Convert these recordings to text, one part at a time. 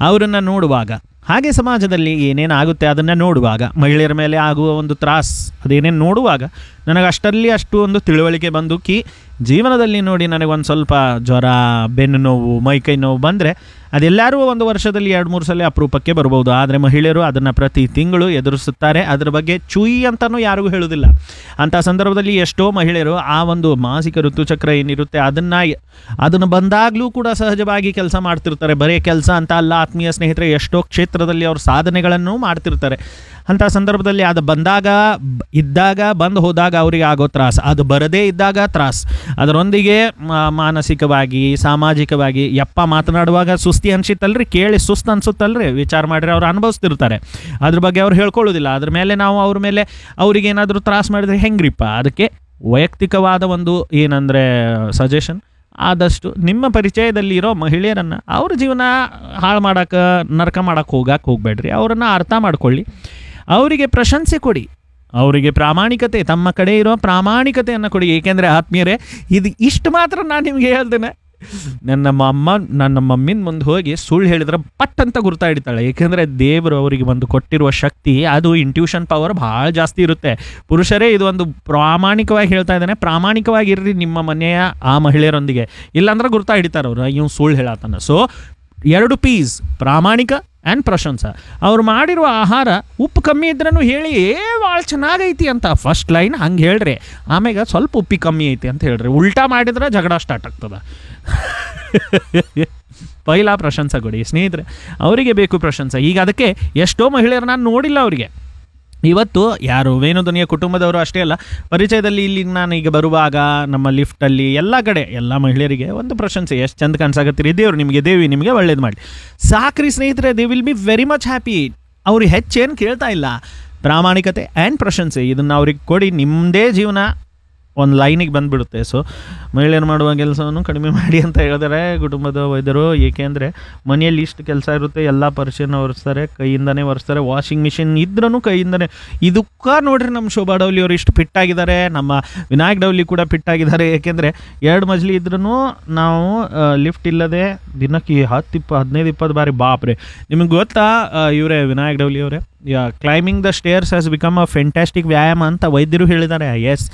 ಅವರನ್ನು ನೋಡುವಾಗ ಹಾಗೆ ಸಮಾಜದಲ್ಲಿ ಏನೇನಾಗುತ್ತೆ ಅದನ್ನು ನೋಡುವಾಗ ಮಹಿಳೆಯರ ಮೇಲೆ ಆಗುವ ಒಂದು ತ್ರಾಸ್ ಅದೇನೇನು ನೋಡುವಾಗ ನನಗೆ ಅಷ್ಟರಲ್ಲಿ ಅಷ್ಟು ಒಂದು ತಿಳುವಳಿಕೆ ಬಂದು ಕಿ ಜೀವನದಲ್ಲಿ ನೋಡಿ ನನಗೊಂದು ಸ್ವಲ್ಪ ಜ್ವರ ಬೆನ್ನು ನೋವು ಮೈಕೈ ನೋವು ಬಂದರೆ ಅದೆಲ್ಲರೂ ಒಂದು ವರ್ಷದಲ್ಲಿ ಎರಡು ಮೂರು ಸಲ ಅಪರೂಪಕ್ಕೆ ಬರ್ಬೋದು ಆದರೆ ಮಹಿಳೆಯರು ಅದನ್ನು ಪ್ರತಿ ತಿಂಗಳು ಎದುರಿಸುತ್ತಾರೆ ಅದರ ಬಗ್ಗೆ ಚುಯಿ ಅಂತಲೂ ಯಾರಿಗೂ ಹೇಳೋದಿಲ್ಲ ಅಂಥ ಸಂದರ್ಭದಲ್ಲಿ ಎಷ್ಟೋ ಮಹಿಳೆಯರು ಆ ಒಂದು ಮಾಸಿಕ ಋತುಚಕ್ರ ಏನಿರುತ್ತೆ ಅದನ್ನು ಅದನ್ನು ಬಂದಾಗಲೂ ಕೂಡ ಸಹಜವಾಗಿ ಕೆಲಸ ಮಾಡ್ತಿರ್ತಾರೆ ಬರೀ ಕೆಲಸ ಅಂತ ಅಲ್ಲ ಆತ್ಮೀಯ ಸ್ನೇಹಿತರೆ ಎಷ್ಟೋ ಕ್ಷೇತ್ರದಲ್ಲಿ ಅವ್ರ ಸಾಧನೆಗಳನ್ನು ಮಾಡ್ತಿರ್ತಾರೆ ಅಂಥ ಸಂದರ್ಭದಲ್ಲಿ ಅದು ಬಂದಾಗ ಬ- ಇದ್ದಾಗ ಬಂದು ಹೋದಾಗ ಅವರಿಗೆ ಆಗೋ ತ್ರಾಸ ಅದು ಬರದೇ ಇದ್ದಾಗ ತ್ರಾಸ ಅದರೊಂದಿಗೆ ಮಾ- ಮಾನಸಿಕವಾಗಿ ಸಾಮಾಜಿಕವಾಗಿ ಯಪ್ಪ ಮಾತನಾಡುವಾಗ ಸುಸ್ತಿ ಅನ್ಸಿತ್ತಲ್ರಿ ಕೇಳಿ ಸುಸ್ತು ಅನ್ಸುತ್ತಲ್ರಿ ವಿಚಾರ ಮಾಡಿದ್ರೆ ಅವ್ರು ಅನುಭವಿಸ್ತಿರ್ತಾರೆ ಅದ್ರ ಬಗ್ಗೆ ಅವ್ರು ಹೇಳ್ಕೊಳ್ಳೋದಿಲ್ಲ ಅದ್ರ ಮೇಲೆ ನಾವು ಅವ್ರ ಮೇಲೆ ಅವ್ರಿಗೆ ಏನಾದರೂ ತ್ರಾಸ ಮಾಡಿದ್ರೆ ಹೆಂಗ್ರಿಪ್ಪ ಅದಕ್ಕೆ ವೈಯಕ್ತಿಕವಾದ ಒಂದು ಏನಂದರೆ ಸಜೆಷನ್ ಆದಷ್ಟು ನಿಮ್ಮ ಪರಿಚಯದಲ್ಲಿ ಇರೋ ಮಹಿಳೆಯರನ್ನು ಅವ್ರ ಜೀವನ ಹಾಳು ಮಾಡೋಕೆ ನರಕ ಮಾಡೋಕೆ ಹೋಗಕ್ಕೆ ಹೋಗಬೇಡ್ರಿ ಅವರನ್ನು ಅರ್ಥ ಮಾಡ್ಕೊಳ್ಳಿ ಅವರಿಗೆ ಪ್ರಶಂಸೆ ಕೊಡಿ ಅವರಿಗೆ ಪ್ರಾಮಾಣಿಕತೆ ತಮ್ಮ ಕಡೆ ಇರೋ ಪ್ರಾಮಾಣಿಕತೆಯನ್ನು ಕೊಡಿ ಏಕೆಂದರೆ ಆತ್ಮೀಯರೇ ಇದು ಇಷ್ಟು ಮಾತ್ರ ನಾನು ನಿಮಗೆ ಹೇಳ್ತೇನೆ ನನ್ನ ಅಮ್ಮ ನನ್ನ ಮಮ್ಮಿನ ಮುಂದೆ ಹೋಗಿ ಸುಳ್ಳು ಹೇಳಿದ್ರೆ ಪಟ್ ಅಂತ ಗುರ್ತಾ ಹಿಡಿತಾಳೆ ಏಕೆಂದರೆ ದೇವರು ಅವರಿಗೆ ಒಂದು ಕೊಟ್ಟಿರುವ ಶಕ್ತಿ ಅದು ಇಂಟ್ಯೂಷನ್ ಪವರ್ ಭಾಳ ಜಾಸ್ತಿ ಇರುತ್ತೆ ಪುರುಷರೇ ಇದು ಒಂದು ಪ್ರಾಮಾಣಿಕವಾಗಿ ಹೇಳ್ತಾ ಇದ್ದಾನೆ ಪ್ರಾಮಾಣಿಕವಾಗಿರ್ರಿ ನಿಮ್ಮ ಮನೆಯ ಆ ಮಹಿಳೆಯರೊಂದಿಗೆ ಇಲ್ಲಾಂದ್ರೆ ಗುರ್ತಾ ಹಿಡಿತಾರೆ ಅವರು ಇವ್ ಸುಳ್ಳು ಹೇಳತ್ತಾನ ಸೊ ಎರಡು ಪೀಸ್ ಪ್ರಾಮಾಣಿಕ ಆ್ಯಂಡ್ ಪ್ರಶಂಸ ಅವ್ರು ಮಾಡಿರುವ ಆಹಾರ ಉಪ್ಪು ಕಮ್ಮಿ ಇದ್ರೂ ಹೇಳಿ ಏ ಭಾಳ ಚೆನ್ನಾಗೈತಿ ಅಂತ ಫಸ್ಟ್ ಲೈನ್ ಹಂಗೆ ಹೇಳ್ರಿ ಆಮ್ಯಾಗ ಸ್ವಲ್ಪ ಉಪ್ಪಿ ಕಮ್ಮಿ ಐತಿ ಅಂತ ಹೇಳ್ರಿ ಉಲ್ಟಾ ಮಾಡಿದ್ರೆ ಜಗಳ ಸ್ಟಾರ್ಟ್ ಆಗ್ತದೆ ಪೈಲಾ ಪ್ರಶಂಸೆ ಕೊಡಿ ಸ್ನೇಹಿತರೆ ಅವರಿಗೆ ಬೇಕು ಪ್ರಶಂಸೆ ಈಗ ಅದಕ್ಕೆ ಎಷ್ಟೋ ಮಹಿಳೆಯರು ನಾನು ನೋಡಿಲ್ಲ ಅವರಿಗೆ ಇವತ್ತು ಯಾರು ವೇಣುಧ್ವನಿಯ ಕುಟುಂಬದವರು ಅಷ್ಟೇ ಅಲ್ಲ ಪರಿಚಯದಲ್ಲಿ ಇಲ್ಲಿ ನಾನು ಈಗ ಬರುವಾಗ ನಮ್ಮ ಲಿಫ್ಟಲ್ಲಿ ಎಲ್ಲ ಕಡೆ ಎಲ್ಲ ಮಹಿಳೆಯರಿಗೆ ಒಂದು ಪ್ರಶಂಸೆ ಎಷ್ಟು ಚಂದ ಕಾಣಿಸಾಕತ್ತೀರಿ ದೇವ್ರು ನಿಮಗೆ ದೇವಿ ನಿಮಗೆ ಒಳ್ಳೇದು ಮಾಡಿ ಸಾಕ್ರಿ ಸ್ನೇಹಿತರೆ they will be very much happy ಅವ್ರು ಹೆಚ್ಚೇನು ಕೇಳ್ತಾ ಇಲ್ಲ ಪ್ರಾಮಾಣಿಕತೆ ಆ್ಯಂಡ್ ಪ್ರಶಂಸೆ ಇದನ್ನು ಅವ್ರಿಗೆ ಕೊಡಿ ನಿಮ್ಮದೇ ಜೀವನ ಒಂದು ಲೈನಿಗೆ ಬಂದುಬಿಡುತ್ತೆ ಸೊ ಮಹಿಳೆಯರು ಮಾಡುವ ಕೆಲಸವನ್ನು ಕಡಿಮೆ ಮಾಡಿ ಅಂತ ಹೇಳಿದರೆ ಕುಟುಂಬದ ವೈದ್ಯರು ಏಕೆಂದರೆ ಮನೆಯಲ್ಲಿ ಇಷ್ಟು ಕೆಲಸ ಇರುತ್ತೆ ಎಲ್ಲ ಪರಿಚಯನ ಒರೆಸ್ತಾರೆ ಕೈಯಿಂದನೇ ಒರೆಸ್ತಾರೆ ವಾಷಿಂಗ್ ಮಿಷಿನ್ ಇದ್ರೂ ಕೈಯಿಂದನೇ ಇದಕ್ಕೆ ನೋಡ್ರಿ ನಮ್ಮ ಶೋಭಾ ಡೌಲಿ ಅವರು ಇಷ್ಟು ಫಿಟ್ಟಾಗಿದ್ದಾರೆ ನಮ್ಮ ವಿನಾಯಕ್ ಡೌಲಿ ಕೂಡ ಫಿಟ್ಟಾಗಿದ್ದಾರೆ ಏಕೆಂದರೆ ಎರಡು ಮಜ್ಲಿ ಇದ್ರೂ ನಾವು ಲಿಫ್ಟ್ ಇಲ್ಲದೆ ದಿನಕ್ಕೆ ಹತ್ತು ಇಪ್ಪ ಹದಿನೈದು ಇಪ್ಪತ್ತು ಬಾರಿ ಬಾಪ್ರೆ ನಿಮಗೆ ಗೊತ್ತಾ ಇವರೇ ವಿನಾಯಕ್ ಡೌಲಿ ಅವರೇ climbing the stairs has become a fantastic ವ್ಯಾಯಾಮ ಅಂತ ವೈದ್ಯರು ಹೇಳಿದ್ದಾರೆ ಎಸ್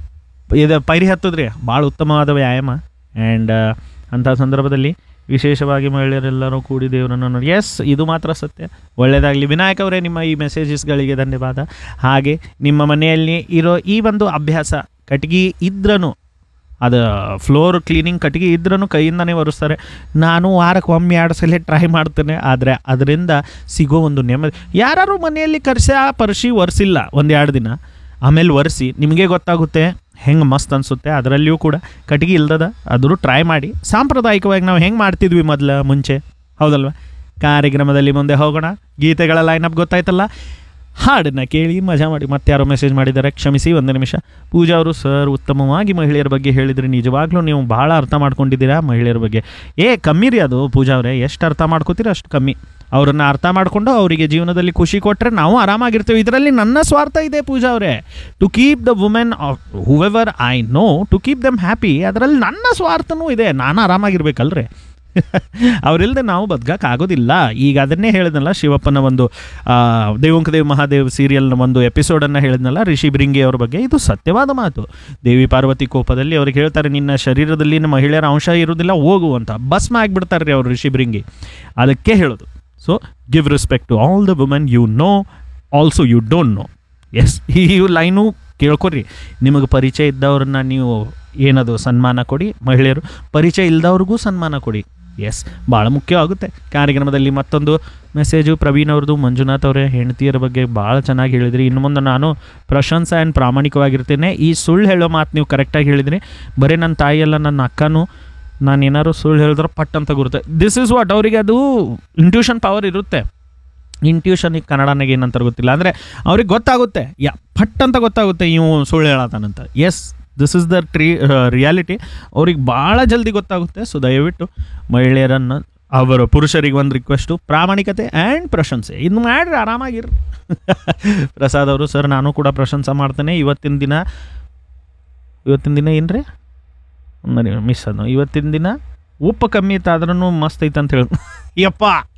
ಇದು ಪೈರಿ ಹತ್ತದ್ರಿ ಭಾಳ ಉತ್ತಮವಾದ ವ್ಯಾಯಾಮ ಆ್ಯಂಡ್ ಅಂಥ ಸಂದರ್ಭದಲ್ಲಿ ವಿಶೇಷವಾಗಿ ಮಹಿಳೆಯರೆಲ್ಲರೂ ಕೂಡಿ ದೇವರನ್ನು ನೋಡಿ ಎಸ್ ಇದು ಮಾತ್ರ ಸತ್ಯ ಒಳ್ಳೆಯದಾಗಲಿ ವಿನಾಯಕ್ ಅವರೇ ನಿಮ್ಮ ಈ ಮೆಸೇಜಸ್ಗಳಿಗೆ ಧನ್ಯವಾದ ಹಾಗೆ ನಿಮ್ಮ ಮನೆಯಲ್ಲಿ ಇರೋ ಈ ಒಂದು ಅಭ್ಯಾಸ ಕಟ್ಗೆ ಇದ್ರೂ ಅದು ಫ್ಲೋರ್ ಕ್ಲೀನಿಂಗ್ ಕಟ್ಟಿಗೆ ಇದ್ರೂ ಕೈಯಿಂದನೇ ಒರೆಸ್ತಾರೆ ನಾನು ವಾರಕ್ಕೆ ಒಮ್ಮೆ ಎರಡು ಸಲ ಟ್ರೈ ಮಾಡ್ತೇನೆ ಆದರೆ ಅದರಿಂದ ಸಿಗೋ ಒಂದು ನೆಮ್ಮದಿ ಯಾರು ಮನೆಯಲ್ಲಿ ಕರ್ಸ ಪರ್ಸಿ ಒರೆಸಿಲ್ಲ ಒಂದು ಎರಡು ದಿನ ಆಮೇಲೆ ಒರೆಸಿ ನಿಮಗೆ ಗೊತ್ತಾಗುತ್ತೆ ಹೆಂಗೆ ಮಸ್ತ್ ಅನಿಸುತ್ತೆ ಅದರಲ್ಲಿಯೂ ಕೂಡ ಕಟ್ಟಿಗೆ ಇಲ್ದದ ಆದರೂ ಟ್ರೈ ಮಾಡಿ ಸಾಂಪ್ರದಾಯಿಕವಾಗಿ ನಾವು ಹೆಂಗೆ ಮಾಡ್ತಿದ್ವಿ ಮೊದಲು ಮುಂಚೆ ಹೌದಲ್ವಾ ಕಾರ್ಯಕ್ರಮದಲ್ಲಿ ಮುಂದೆ ಹೋಗೋಣ ಗೀತೆಗಳ ಲೈನಪ್ ಗೊತ್ತಾಯ್ತಲ್ಲ ಹಾಡನ್ನು ಕೇಳಿ ಮಜಾ ಮಾಡಿ ಮತ್ತೆ ಯಾರೋ ಮೆಸೇಜ್ ಮಾಡಿದ್ದಾರೆ ಕ್ಷಮಿಸಿ ಒಂದು ನಿಮಿಷ ಪೂಜಾ ಅವರು ಸರ್ ಉತ್ತಮವಾಗಿ ಮಹಿಳೆಯರ ಬಗ್ಗೆ ಹೇಳಿದ್ರಿ ನಿಜವಾಗ್ಲೂ ನೀವು ಭಾಳ ಅರ್ಥ ಮಾಡ್ಕೊಂಡಿದ್ದೀರಾ ಮಹಿಳೆಯರ ಬಗ್ಗೆ ಏ ಕಮ್ಮಿ ರೀ ಅದು ಪೂಜಾ ಅವರೇ ಎಷ್ಟು ಅರ್ಥ ಮಾಡ್ಕೋತೀರ ಅಷ್ಟು ಕಮ್ಮಿ ಅವರನ್ನು ಅರ್ಥ ಮಾಡಿಕೊಂಡು ಅವರಿಗೆ ಜೀವನದಲ್ಲಿ ಖುಷಿ ಕೊಟ್ಟರೆ ನಾವು ಆರಾಮಾಗಿರ್ತೀವಿ ಇದರಲ್ಲಿ ನನ್ನ ಸ್ವಾರ್ಥ ಇದೆ ಪೂಜಾ ಅವರೇ to keep the women however I know to keep them happy ಅದರಲ್ಲಿ ನನ್ನ ಸ್ವಾರ್ಥನೂ ಇದೆ ನಾನು ಆರಾಮಾಗಿರ್ಬೇಕಲ್ರಿ ಅವರಿಲ್ಲದೆ ನಾವು ಬದುಕಕ್ಕೆ ಆಗೋದಿಲ್ಲ ಈಗ ಅದನ್ನೇ ಹೇಳಿದ್ನಲ್ಲ ಶಿವಪ್ಪನ ಒಂದು ಆ, ದೇವಂಕದೇವ್ ಮಹಾದೇವ್ ಸೀರಿಯಲ್ನ ಒಂದು ಎಪಿಸೋಡನ್ನು ಹೇಳಿದ್ನಲ್ಲ ರಿಷಿ ಬ್ರಿಂಗಿ ಅವ್ರ ಬಗ್ಗೆ ಇದು ಸತ್ಯವಾದ ಮಾತು ದೇವಿ ಪಾರ್ವತಿ ಕೋಪದಲ್ಲಿ ಅವ್ರಿಗೆ ಹೇಳ್ತಾರೆ ನಿನ್ನ ಶರೀರದಲ್ಲಿ ನಿಮ್ಮ ಮಹಿಳೆಯರ ಅಂಶ ಇರೋದಿಲ್ಲ ಹೋಗು ಅಂತ ಭಸ್ಮ ಆಗಿಬಿಡ್ತಾರೆ ರೀ ಅವರು ರಿಷಿ ಬ್ರಿಂಗಿ ಅದಕ್ಕೆ ಹೇಳೋದು so give respect to all the women you know also you don't know yes ಈ ಲೈನು ಕೇಳ್ಕೊರಿ ನಿಮಗೆ ಪರಿಚಯ ಇದ್ದವ್ರನ್ನ ನೀವು ಏನದು ಸನ್ಮಾನ ಕೊಡಿ ಮಹಿಳೆಯರು ಪರಿಚಯ ಇಲ್ಲದವ್ರಿಗೂ ಸನ್ಮಾನ ಕೊಡಿ ಎಸ್ ಭಾಳ ಮುಖ್ಯ ಆಗುತ್ತೆ ಕಾರ್ಯಕ್ರಮದಲ್ಲಿ ಮತ್ತೊಂದು ಮೆಸೇಜು ಪ್ರವೀಣ್ ಅವ್ರದ್ದು ಮಂಜುನಾಥ್ ಅವರೇ ಹೆಂಡತಿಯರ ಬಗ್ಗೆ ಭಾಳ ಚೆನ್ನಾಗಿ ಹೇಳಿದ್ರಿ ಇನ್ನು ಮುಂದೆ ನಾನು ಪ್ರಶಂಸೆ ಆ್ಯಂಡ್ ಪ್ರಾಮಾಣಿಕವಾಗಿರ್ತೇನೆ ಈ ಸುಳ್ಳು ಹೇಳೋ ಮಾತು ನೀವು ಕರೆಕ್ಟಾಗಿ ಹೇಳಿದ್ರಿ ಬರೀ ನನ್ನ ತಾಯಿಯಲ್ಲ ನನ್ನ ಅಕ್ಕನೂ ನಾನು ಏನಾದ್ರು ಸುಳ್ಳು ಹೇಳಿದ್ರೆ ಪಟ್ ಅಂತ ಗುರುತ್ತೆ ದಿಸ್ ಇಸ್ ವಾಟ್ ಅವರಿಗೆ ಅದು ಇಂಟ್ಯೂಷನ್ ಪವರ್ ಇರುತ್ತೆ ಇಂಟ್ಯೂಷನಿಗೆ ಕನ್ನಡನಾಗ ಏನಂತಾರೆ ಗೊತ್ತಿಲ್ಲ ಅಂದರೆ ಅವ್ರಿಗೆ ಗೊತ್ತಾಗುತ್ತೆ ಯಾ ಪಟ್ ಅಂತ ಗೊತ್ತಾಗುತ್ತೆ ಇವು ಸುಳ್ಳು ಹೇಳತ್ತಾನಂತ yes this is the true reality ಅವ್ರಿಗೆ ಭಾಳ ಜಲ್ದಿ ಗೊತ್ತಾಗುತ್ತೆ ಸೊ ದಯವಿಟ್ಟು ಮಹಿಳೆಯರನ್ನು ಅವರು ಪುರುಷರಿಗೆ ಒಂದು ರಿಕ್ವೆಸ್ಟು ಪ್ರಾಮಾಣಿಕತೆ ಆ್ಯಂಡ್ ಪ್ರಶಂಸೆ ಇನ್ನು ಮಾಡ್ರಿ ಆರಾಮಾಗಿರ್ರಿ ಪ್ರಸಾದ್ ಅವರು ಸರ್ ನಾನು ಕೂಡ ಪ್ರಶಂಸೆ ಮಾಡ್ತೇನೆ ಇವತ್ತಿನ ದಿನ ಇವತ್ತಿನ ದಿನ ಏನು ರೀ ಮಿಸ್ ಅದು ಇವತ್ತಿನ ದಿನ ಉಪ್ಪು ಕಮ್ಮಿ ಇತ್ತು ಆದ್ರೂ ಮಸ್ತ್ ಐತೆ ಅಂತ ಹೇಳಿ ಯಪ್ಪ